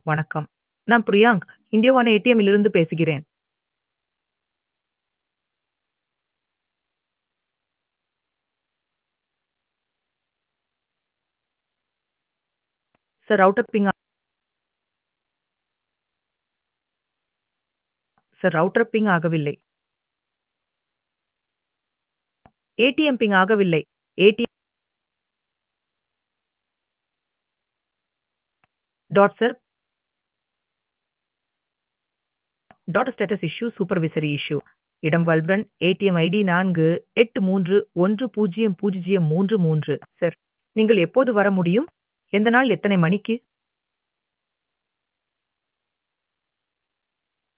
வணக்கம். நான் பிரியாங்க். India one ஏடிஎம்மிலிருந்து பேசுகிறேன். Sir router ping sir router ping ஆகவில்லை. ஏடிஎம் பிங் ஆகவில்லை. ஏடி dot sir dot status issue supervisory issue. இடம் வல்பரன் ஏடிஎம் ஐடி 483100333 சார், நீங்கள் எப்போது வர முடியும்? எந்த நாள் எத்தனை மணிக்கு?